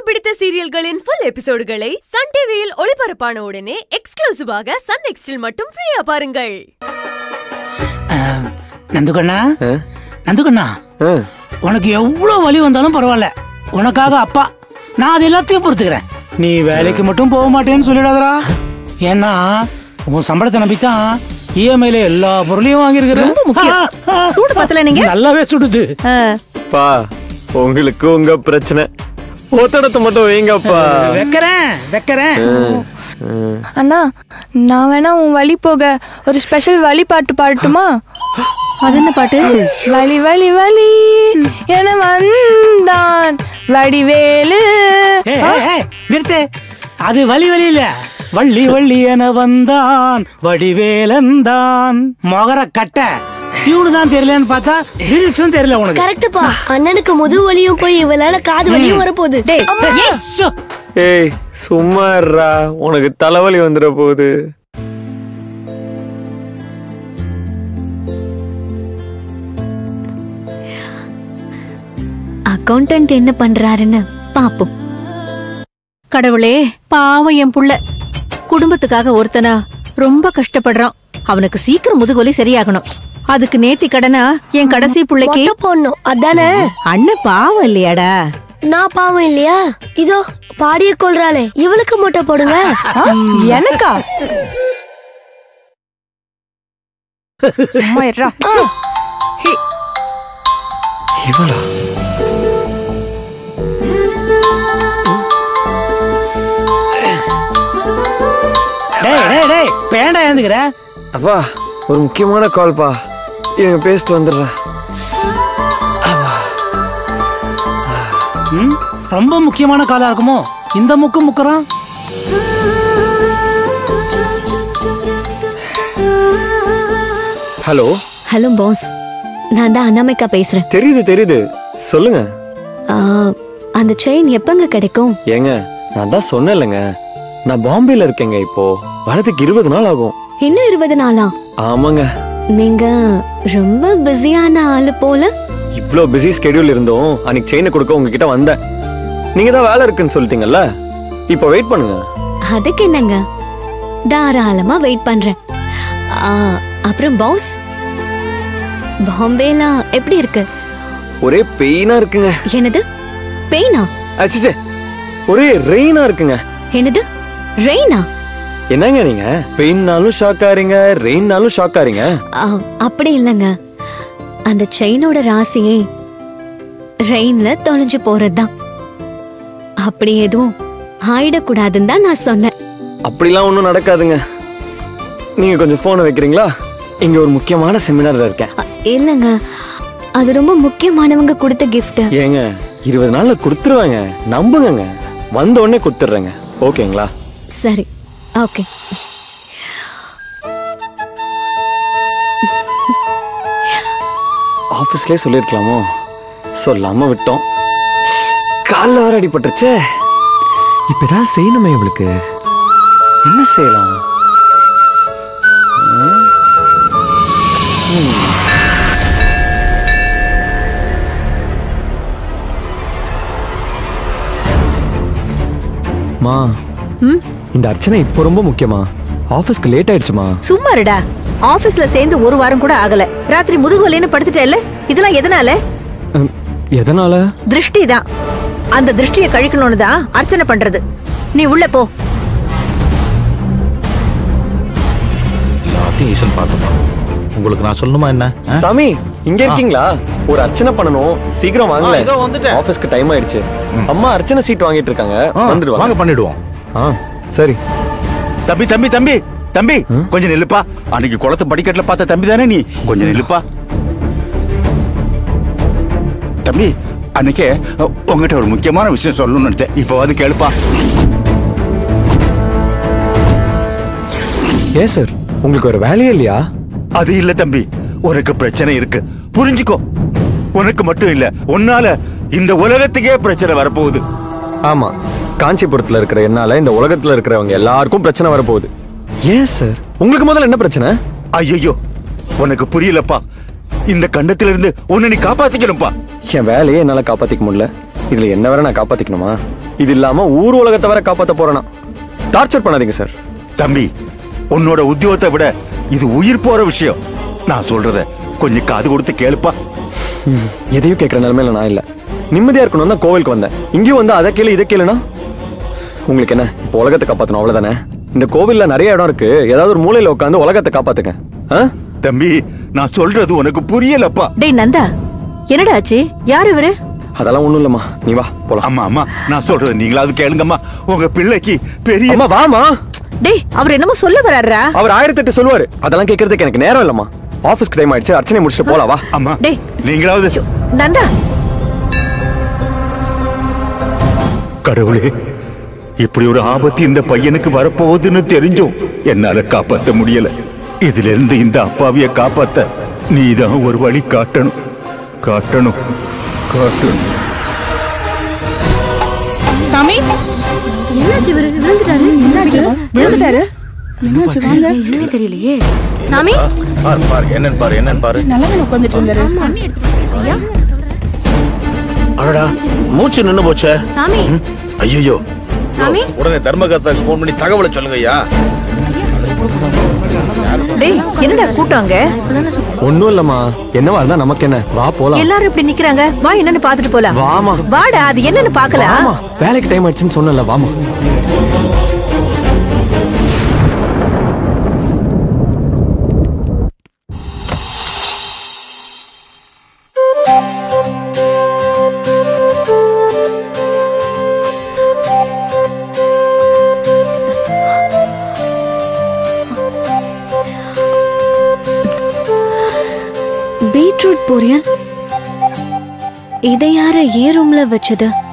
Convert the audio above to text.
பிடித்த சீரியல்களின் full எபிசோடுகளை Sun டிவியில் ஒளிபரப்பான உடனே எக்ஸ்க்ளூசிவாக சன் நெக்ஸ்டில் மட்டும் ஃப்ரீயா பாருங்கள் நந்துகண்ணா நந்துகண்ணா உனக்கு எவ்வளவு வலி வந்தாலும் பரவாயில்ல உனக்காக அப்பா நான் அது எல்லாத்தையும் பொறுத்துக்கிறேன் நீ வேலைக்கு மட்டும் போக மாட்டேன்னு சொல்லிடாதடா ஏன்னா உன் சம்பளத்தை நம்பித்தான் இஎம்ஐல எல்லா பொருளையும் வாங்கியிருக்கிறேன் ரொம்ப முக்கியம். ஆ, ஆ, சூடு பத்தல நீங்க? நல்லாவே சுடுது ஆ, பா உங்களுக்கு உங்க பிரச்சனை ஒத்தடத்தை மட்டும் வைங்கப்பா வைக்கிறேன் வைக்கிறேன் அண்ணா நான் வேணா உன் வழி போக ஒரு ஸ்பெஷல் வழி பாட்டு பாடட்டுமா அது என்ன பாட்டு வலி வலி வலி என வந்தான் வடிவேலு ஏய், ஏய், ஏய், நிறுத்து அது வலி வலி இல்ல வள்ளி வள்ளி என வந்தான் வடிவேலந்தான் மொகர கட்ட டியூனு தான் தெரியலன்னு பார்த்தா லிரிக்ஸும் தெரியல உனக்கு கரெக்டுப்பா அண்ணனுக்கு முது வலியும் போய் இவளால காது வலியும் வரப்போகுது டேய் ஏய், ஷோ. ஏய் சும்மா இருடா உனக்கு தலைவலி வந்துட போகுது அக்கௌண்டன்ட் என்ன பண்றாருன்னு பாப்போம் கடவுளே பாவம் என் புள்ள குடும்பத்துக்காக ஒருத்தனா ரொம்ப கஷ்டப்படுறான் அவனுக்கு சீக்கிரம் முதுகுவலி சரியாகணும் அதுக்கு நேத்தி கடனா என் கடைசி புள்ளைக்கு மொட்டை போடணும் அதானே அண்ணன் பாவம் இல்லையாடா நான் பாவம் இல்லையா இதோ பாடிய கொள்றாளே இவளுக்கு மொட்டை போடுங்க எனக்கா சும்மா இருடா. இவளா டேய் டேய் டேய் பேண்டா ஏந்துக்கிற அப்பா ஒரு முக்கியமான கால்ப்பா இருங்க பேசிட்டு வந்துடுறேன் ம், ரொம்ப முக்கியமான காலா இருக்குமோ இந்த முக்கு முக்கறான் ஹலோ ஹலோ பாஸ் நான் தான் அனாமிகா பேசுறேன் தெரியுது தெரியுது சொல்லுங்க ஆ, அந்த செயின் எப்பங்க கிடைக்கும் ஏங்க நான் தான் சொன்னேன்லங்க நான் பாம்பேல இருக்கேங்க இப்போ வரதுக்கு இருபது நாள் ஆகும் இன்னும் இருபது நாளா ஆமாங்க நீங்க ரொம்ப பிஸியான ஆளு போல இவ்ளோ பிஸி ஸ்கெடியூல் இருந்தோம் அன்னைக்கு செயினை கொடுக்க உங்ககிட்ட வந்தேன் நீங்க தான் வேலை இருக்குன்னு சொல்லிட்டீங்கல்ல இப்போ வெயிட் பண்ணுங்க அதுக்கு என்னங்க தாராளமா வெயிட் பண்றேன் ஆ, அப்புறம் பாஸ் பாம்பேல எப்படி இருக்கு ஒரே பெயினா இருக்குங்க என்னது பெயினா அச்சிச்சே ஒரே ரெயினா இருக்குங்க என்னது ரெயினா என்னங்க நீங்க பெயின்னாலும் ஷாக் ஆறீங்க ரெயின்னாலும் ஷாக் ஆறீங்க ஆ, அப்படி இல்லைங்க அந்த செயினோட ராசியே ரெயின்ல தொலைஞ்சு போறதுதான் அப்படி எதுவும் ஆயிடக்கூடாதுன்னு தான் நான் சொன்னேன் அப்படிலாம் ஒன்றும் நடக்காதுங்க நீங்க கொஞ்சம் போனை வைக்கிறீங்களா இங்க ஒரு முக்கியமான செமினார்ல இருக்கேன் அ, இல்லைங்க அது ரொம்ப முக்கியமானவங்க கொடுத்த gift ஏங்க இருபது நாள்ல கொடுத்துருவாங்க நம்புங்கங்க வந்த உடனே கொடுத்துட்றேங்க ஓகேங்களா சரி ஓகே ஆஃபீஸ்லேயே சொல்லியிருக்கலாமோ சொல்லாம விட்டோம் காலில் வர அடிபட்டுருச்சே இப்போ ஏதாவது செய்யணுமே இவளுக்கு என்ன செய்யலாம் ஆ? ம். மா ம்? இந்த அர்ச்சனை இப்போ ரொம்ப முக்கியமா ஆஃபீஸ்க்கு லேட் ஆயிடுச்சுமா சும்மா இருடா ஆபீஸ்ல சேர்ந்து ஒரு வாரம் கூட ஆகல ராத்திரி முதுகுவலின்னு படுத்துட்டேல்ல இதெல்லாம் எதனால ம், எதனால திருஷ்டி தான் அந்த திருஷ்டியை கழிக்கணும்னு தான் அர்ச்சனை பண்றது நீ உள்ள போ எல்லாத்தையும் ஈசன் பார்த்துப்பான் உங்களுக்கு நான் சொல்லணுமா என்ன ஆ? சாமி இங்க இருக்கீங்களா ஒரு அர்ச்சனை பண்ணணும் சீக்கிரம் வாங்கல ஆ, இதோ வந்துட்டேன். ஆபீஸ்க்கு டைம் ஆயிடுச்சு அம்மா அர்ச்சனை சீட் வாங்கிட்டு இருக்காங்க ஆ, வந்துடுவாங்க வாங்க பண்ணிடுவோம் ஆ சரி தம்பி தம்பி தம்பி தம்பி கொஞ்சம் நில்லுப்பா அன்னைக்கு குளத்து படிக்கட்டுல பார்த்த தம்பி தானே நீ கொஞ்சம் நில்லுப்பா தம்பி அன்னைக்கே அ, உங்ககிட்ட ஒரு முக்கியமான விஷயம் சொல்லணும்னு நினைச்சேன் இப்போ வந்து கேளுப்பா ஏன் சார் உங்களுக்கு ஒரு வேலையே இல்லையா அது இல்ல தம்பி உனக்கு பிரச்சனை இருக்கு புரிஞ்சுக்கோ உனக்கு மட்டும் இல்ல உன்னால இந்த உலகத்துக்கே பிரச்சனை வரப்போகுது ஆமா காஞ்சிபுரத்துல இருக்கிற என்னால இந்த உலகத்துல இருக்கிறவங்க எல்லாருக்கும் பிரச்சனை வரப்போகுது ஏன் சார் உங்களுக்கு முதல்ல என்ன பிரச்சனை ஐயோ உனக்கு புரியலப்பா இந்த கண்டத்துல இருந்து உன்னை நீ காப்பாத்திக்கணும்ப்பா என் வேலையை என்னால காப்பாத்திக்க முடியல இதுல என்ன வேற நான் காப்பாத்திக்கணுமா இது இல்லாம ஊர் உலகத்தை வர காப்பாத்த போறேனா டார்ச்சர் பண்ணாதீங்க சார் தம்பி உன்னோட உத்தியோகத்தை விட இது உயிர் போற விஷயம் நான் சொல்றத கொஞ்சம் காது கொடுத்து கேளுப்பா எதையும் கேட்குற நிலைமையில நான் இல்ல நிம்மதியா இருக்கணும் தான் கோவிலுக்கு வந்தேன் இங்கேயும் வந்து அதை கேளு இதை கேளுனா உங்களுக்கு என்ன இப்போ உலகத்தை காப்பாத்தணும் அவ்வளவுதானே இந்த கோவில்ல நிறைய இடம் இருக்கு ஏதாவது ஒரு மூலையில உட்காந்து உலகத்தை காப்பாத்துங்க ஆ? தம்பி நான் சொல்றது உனக்கு புரியலப்பா டேய் நந்தா என்னடா ஆச்சு யார் இவரு அதெல்லாம் ஒண்ணும் இல்லம்மா நீ வா போலாம் அம்மா அம்மா நான் சொல்றது நீங்களாவது கேளுங்கம்மா உங்க பிள்ளைக்கு பெரிய அம்மா வாமா டேய் அவர் என்னமோ சொல்ல வர்றாரா அவர் ஆயிரத்தி எட்டு சொல்லுவாரு அதெல்லாம் கேட்கறதுக்கு எனக்கு நேரம் இல்லம்மா ஆபீஸ்க்கு டைம் ஆயிடுச்சு அர்ச்சனை முடிச்சுட்டு போலாம் வா அம்மா டேய் நீங்களாவது நந்தா கடவுளே இப்படி ஒரு ஆபத்து இந்த பையனுக்கு வரப்போகுதுன்னு தெரிஞ்சும் என்னால காப்பாத்த முடியல இதுல இருந்து இந்த அப்பாவிய காப்பாத்த நீதான் ஒரு வழி காட்டணும் காட்டணும் காட்டணும் சாமி என்னாச்சு இவரு விழுந்துட்டாரு என்னாச்சு விழுந்துட்டாரு என்னாச்சு வாங்க என்னன்னு தெரியலையே சாமி பாரு பாரு என்னன்னு பாரு என்னன்னு பாரு நல்லா உட்காந்துட்டு இருந்தாரு ஐயா அடடா மூச்சு நின்னு போச்சே சாமி ஐயோ சாமி உடனே தர்மகர்த்தாக்கு ஃபோன் பண்ணி தகவலை சொல்லுங்க ஐயா டேய் என்னடா கூட்டம் அங்க ஒண்ணும் இல்லம்மா என்னவா இருந்தா நமக்கு என்ன வா போலாம் எல்லாரும் இப்படி நிக்கிறாங்க வா என்னன்னு பாத்துட்டு போலாம் வாமா வாடா அது என்னன்னு பாக்கலாம் வாமா வேலைக்கு டைம் ஆயிடுச்சுன்னு சொன்னல வாமா பீட்ரூட் பொரியல் இதை யார ஏ ரூம்ல வச்சது